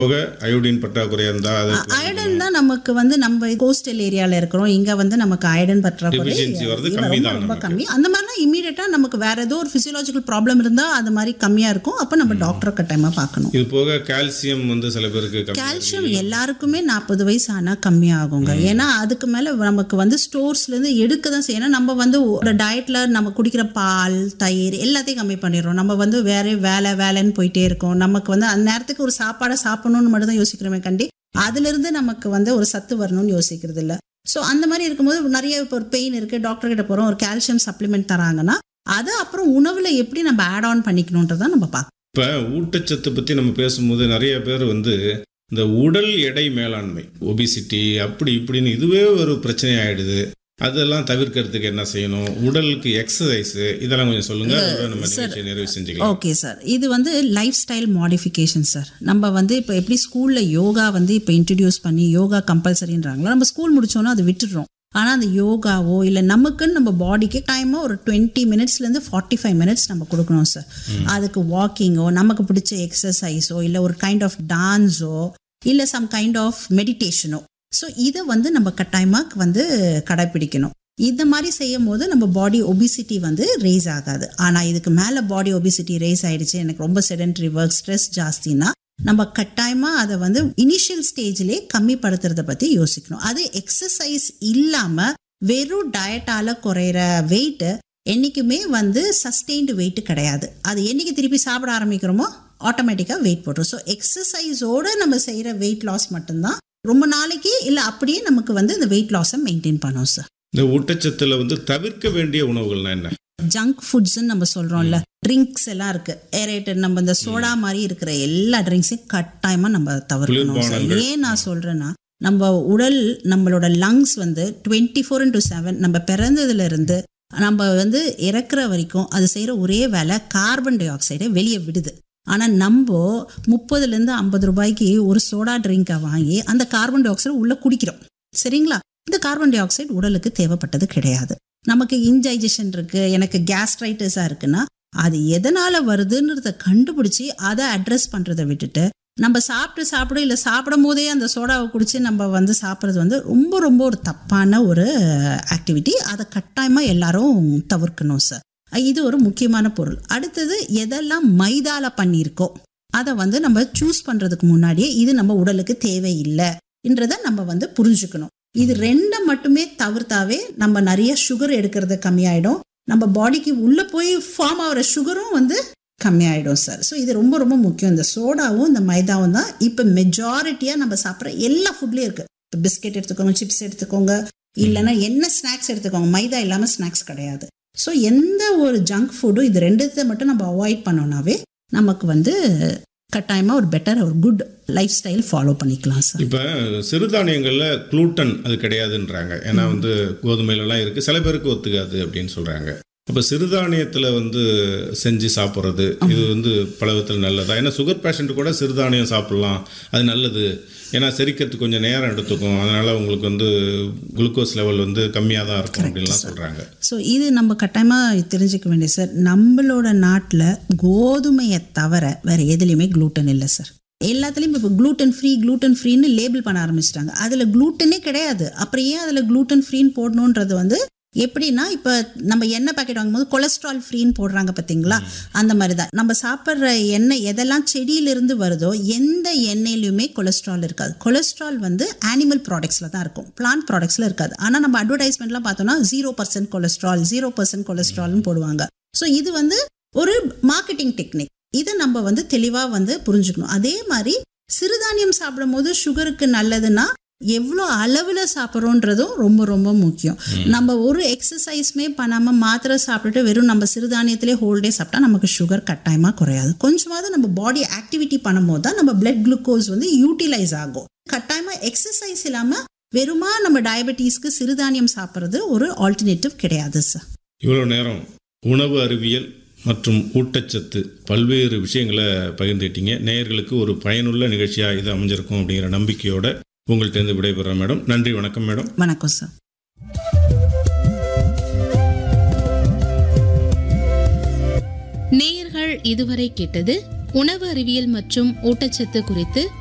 போக அயோடின் பற்றாக்குறையா இருந்தா அது அயடன் தான் நமக்கு வந்து நம்ம கோஸ்டல் ஏரியால இருக்கிறோம் இங்க வந்து நமக்கு அயடன் பற்றாக்குறை Deficiency வர்றது ரொம்ப- கம்மி தான் ரொம்ப கம்மி அந்த மாதிரிலாம் இமீடியட்டா நமக்கு வேற ஏதோ ஒரு பிசியலாஜிக்கல் ப்ராப்ளம் இருந்தா அது மாதிரி கம்மியா இருக்கும் அப்ப நம்ம டாக்டரை கட்டாயமா பார்க்கணும் இது போக கால்சியம் வந்து சில பேருக்கு கம்மி கால்சியம் எல்லாருக்குமே நாற்பது வயசு ஆனா கம்மியாகுங்க ஏன்னா அதுக்கு மேல நமக்கு வந்து ஸ்டோர்ஸ்ல இருந்து எடுக்க தான் செய்யணும் நம்ம வந்து ஒரு டயட்ல நம்ம குடிக்கிற பால் தயிர் எல்லாத்தையும் கம்மி பண்ணிடுறோம் நம்ம வந்து வேற வேலை வேலைன்னு போயிட்டே இருக்கோம் நமக்கு வந்து அந்த நேரத்துக்கு ஒரு சாப்பாடை சாப்பிடணும்னு மட்டும் தான் யோசிக்கிறோமே கண்டி அதுல இருந்து நமக்கு வந்து ஒரு சத்து வரணும்னு யோசிக்கிறது இல்ல ஸோ அந்த மாதிரி இருக்கும்போது நிறைய இப்போ ஒரு பெயின் இருக்கு டாக்டர் கிட்ட போறோம் ஒரு கால்சியம் சப்ளிமெண்ட் தராங்கன்னா அதை அப்புறம் உணவுல எப்படி நம்ம ஆட் ஆன் பண்ணிக்கணுன்றதை நம்ம பார்க்கணும் இப்ப ஊட்டச்சத்து பத்தி நம்ம பேசும்போது நிறைய பேர் வந்து இந்த உடல் எடை மேலாண்மை ஒபிசிட்டி அப்படி இப்படின்னு இதுவே ஒரு பிரச்சனை ஆயிடுது அதெல்லாம் தவிர்க்கிறதுக்கு என்ன செய்யணும் உடலுக்கு எக்ஸசைஸ் இதெல்லாம் கொஞ்சம் சொல்லுங்க அதோட நம்ம நிகழ்ச்சியை நிறைவு செஞ்சுக்கலாம் ஓகே சார் இது வந்து லைஃப் ஸ்டைல் மாடிஃபிகேஷன் சார் நம்ம வந்து இப்போ எப்படி ஸ்கூலில் யோகா வந்து இப்போ இன்ட்ரடியூஸ் பண்ணி யோகா கம்பல்சரின்றாங்களோ நம்ம ஸ்கூல் முடிச்சோன்னா அதை விட்டுடுறோம் ஆனால் அந்த யோகாவோ இல்லை நமக்குன்னு நம்ம பாடிக்கு டைமாக ஒரு டுவெண்ட்டி மினிட்ஸ்லேருந்து ஃபார்ட்டி ஃபைவ் மினிட்ஸ் நம்ம கொடுக்கணும் சார் அதுக்கு வாக்கிங்கோ நமக்கு பிடிச்ச எக்ஸசைஸோ இல்லை ஒரு கைண்ட் ஆஃப் டான்ஸோ இல்லை சம் கைண்ட் ஆஃப் மெடிடேஷனோ ஸோ இதை வந்து நம்ம கட்டாயமாக வந்து கடைப்பிடிக்கணும் இந்த மாதிரி செய்யும் போது நம்ம பாடி ஒபிசிட்டி வந்து ரேஸ் ஆகாது ஆனால் இதுக்கு மேலே பாடி ஒபிசிட்டி ரேஸ் ஆயிடுச்சு எனக்கு ரொம்ப செடென்ட்ரி ஒர்க் ஸ்ட்ரெஸ் ஜாஸ்தினா நம்ம கட்டாயமாக அதை வந்து இனிஷியல் ஸ்டேஜ்லேயே கம்மிப்படுத்துறத பற்றி யோசிக்கணும் அது எக்ஸசைஸ் இல்லாமல் வெறும் டயட்டால குறையிற வெயிட்டு என்றைக்குமே வந்து சஸ்டெயின்டு வெயிட் கிடையாது அது என்னைக்கு திருப்பி சாப்பிட ஆரம்பிக்கிறோமோ ஆட்டோமேட்டிக்காக வெயிட் போட்டுரும் ஸோ எக்ஸசைஸோடு நம்ம செய்கிற வெயிட் லாஸ் மட்டும்தான் ரொம்ப நாளைக்கு இல்லை அப்படியே நமக்கு வந்து இந்த வெயிட் லாஸை மெயின்டைன் பண்ணும் சார் இந்த ஊட்டச்சத்துல வந்து தவிர்க்க வேண்டிய உணவுகள்னா என்ன ஜங்க் ஃபுட்ஸ்ன்னு நம்ம சொல்றோம்ல ட்ரிங்க்ஸ் எல்லாம் இருக்கு ஏரேட்டட் நம்ம இந்த சோடா மாதிரி இருக்கிற எல்லா ட்ரிங்க்ஸையும் கட்டாயமா நம்ம தவிர்க்கணும் சார் குளிர்பானங்கள். ஏன் நான் சொல்றேன்னா நம்ம உடல் நம்மளோட லங்ஸ் வந்து டுவெண்ட்டி ஃபோர் இன்டூ செவன் நம்ம பிறந்ததுல இருந்து நம்ம வந்து இறக்குற வரைக்கும் அது செய்யற ஒரே வேலை கார்பன் டை ஆக்சைடை வெளியே விடுது ஆனா நம்ம முப்பதுல இருந்து ஐம்பது ரூபாய்க்கு ஒரு சோடா ட்ரிங்கை வாங்கி அந்த கார்பன் டை ஆக்சைடு உள்ள குடிக்கிறோம் சரிங்களா இந்த கார்பன் டை ஆக்சைடு உடலுக்கு தேவைப்பட்டது கிடையாது நமக்கு இன்டைஜஷன் இருக்கு எனக்கு கேஸ்ட்ரைட்டிஸா இருக்குன்னா அது எதனால வருதுன்றத கண்டுபிடிச்சி அதை அட்ரஸ் பண்றதை விட்டுட்டு நம்ம சாப்பிட்டு சாப்பிட இல்லை சாப்பிடும் போதே அந்த சோடாவை குடிச்சு நம்ம வந்து சாப்பிட்றது வந்து ரொம்ப ரொம்ப ஒரு தப்பான ஒரு ஆக்டிவிட்டி அதை கட்டாயமா எல்லாரும் தவிர்க்கணும் சார் இது ஒரு முக்கியமான பொருள் அடுத்தது எதெல்லாம் மைதால பண்ணியிருக்கோ அதை வந்து நம்ம சூஸ் பண்றதுக்கு முன்னாடியே இது நம்ம உடலுக்கு தேவையில்லைன்றத நம்ம வந்து புரிஞ்சுக்கணும் இது ரெண்டை மட்டுமே தவிர்த்தாவே நம்ம நிறைய சுகர் எடுக்கிறது கம்மியாயிடும் நம்ம பாடிக்கு உள்ள போய் ஃபார்ம் ஆகிற சுகரும் வந்து கம்மியாயிடும் சார் ஸோ இது ரொம்ப ரொம்ப முக்கியம் இந்த சோடாவும் இந்த மைதாவும் தான் இப்போ மெஜாரிட்டியாக நம்ம சாப்பிட்ற எல்லா ஃபுட்லேயும் இருக்கு இப்போ பிஸ்கெட் எடுத்துக்கோங்க சிப்ஸ் எடுத்துக்கோங்க இல்லைன்னா என்ன ஸ்நாக்ஸ் எடுத்துக்கோங்க மைதா இல்லாமல் ஸ்நாக்ஸ் கிடையாது ஸோ எந்த ஒரு ஜங்க் ஃபுட்டும் இது ரெண்டுத்தை மட்டும் நம்ம அவாய்ட் பண்ணோம்னாவே நமக்கு வந்து கட்டாயமாக ஒரு பெட்டர் ஒரு குட் லைஃப் ஸ்டைல் ஃபாலோ பண்ணிக்கலாம் சார் இப்ப சிறுதானியங்கள்ல குளூட்டன் அது கிடையாதுன்றாங்க ஏன்னா வந்து கோதுமையில எல்லாம் இருக்கு சில பேருக்கு ஒத்துக்காது அப்படின்னு சொல்றாங்க அப்ப சிறுதானியத்துல வந்து செஞ்சு சாப்பிட்றது இது வந்து பல விதத்தில் நல்லதா ஏன்னா சுகர் பேஷண்ட் கூட சிறுதானியம் சாப்பிடலாம் அது நல்லது ஏன்னா செரிக்கிறதுக்கு கொஞ்சம் நேரம் எடுத்துக்கும் அதனால உங்களுக்கு வந்து குளுக்கோஸ் லெவல் வந்து கம்மியாக தான் இருக்கும் அப்படின்லாம் சொல்றாங்க ஸோ இது நம்ம கட்டாயமாக தெரிஞ்சுக்க வேண்டிய சார் நம்மளோட நாட்டில் கோதுமையை தவிர வேற எதுலேயுமே குளூட்டன் இல்லை சார் எல்லாத்துலேயும் இப்போ குளூட்டன் ஃப்ரீ குளூட்டன் ஃப்ரீன்னு லேபிள் பண்ண ஆரம்பிச்சிட்டாங்க அதில் குளூட்டனே கிடையாது அப்புறம் ஏன் அதில் குளூட்டன் ஃப்ரீன்னு போடணுன்றது வந்து எப்படின்னா இப்போ நம்ம எண்ணெய் பாக்கெட் வாங்கும்போது கொலஸ்ட்ரால் ஃப்ரீன்னு போடுறாங்க பார்த்தீங்களா அந்த மாதிரி தான் நம்ம சாப்பிட்ற எண்ணெய் எதெல்லாம் செடியிலிருந்து வருதோ எந்த எண்ணெயிலையுமே கொலஸ்ட்ரால் இருக்காது கொலஸ்ட்ரால் வந்து அனிமல் ப்ராடக்ட்ஸில் தான் இருக்கும் பிளான்ட் ப்ராடக்ட்ஸில் இருக்காது ஆனால் நம்ம அட்வர்டைஸ்மெண்ட்லாம் பார்த்தோம்னா zero percent cholesterol zero percent கொலஸ்ட்ரால்னு போடுவாங்க ஸோ இது வந்து ஒரு மார்க்கெட்டிங் டெக்னிக் இதை நம்ம வந்து தெளிவாக வந்து புரிஞ்சுக்கணும் அதே மாதிரி சிறுதானியம் சாப்பிடும்போது சுகருக்கு நல்லதுன்னா எவ்வளோ அளவில் சாப்பிட்றோன்றதும் ரொம்ப ரொம்ப முக்கியம் நம்ம ஒரு எக்ஸசைஸ்மே பண்ணாமல் மாத்திரை சாப்பிட்டுட்டு வெறும் நம்ம சிறுதானியத்திலே ஹோல் டே சாப்பிட்டா நமக்கு சுகர் கட்டாயமாக குறையாது கொஞ்சமாவது நம்ம பாடி ஆக்டிவிட்டி பண்ணும்போது தான் நம்ம பிளட் குளுக்கோஸ் வந்து யூட்டிலைஸ் ஆகும் கட்டாயமாக எக்ஸசைஸ் இல்லாமல் வெறுமா நம்ம டயபெட்டிஸ்க்கு சிறுதானியம் சாப்பிட்றது ஒரு ஆல்டர்னேட்டிவ் கிடையாது சார் இவ்வளோ நேரம் உணவு அறிவியல் மற்றும் ஊட்டச்சத்து பல்வேறு விஷயங்களை பகிர்ந்துட்டீங்க நேயர்களுக்கு ஒரு பயனுள்ள நிகழ்ச்சியாக இது அமைஞ்சிருக்கும் அப்படிங்கிற நம்பிக்கையோட உங்கள்கிட்ட விடைபெறேன் மேடம் நன்றி வணக்கம் மேடம் வணக்கம் சார் நேயர்கள் இதுவரை கேட்டது உணவு அறிவியல் மற்றும் ஊட்டச்சத்து குறித்து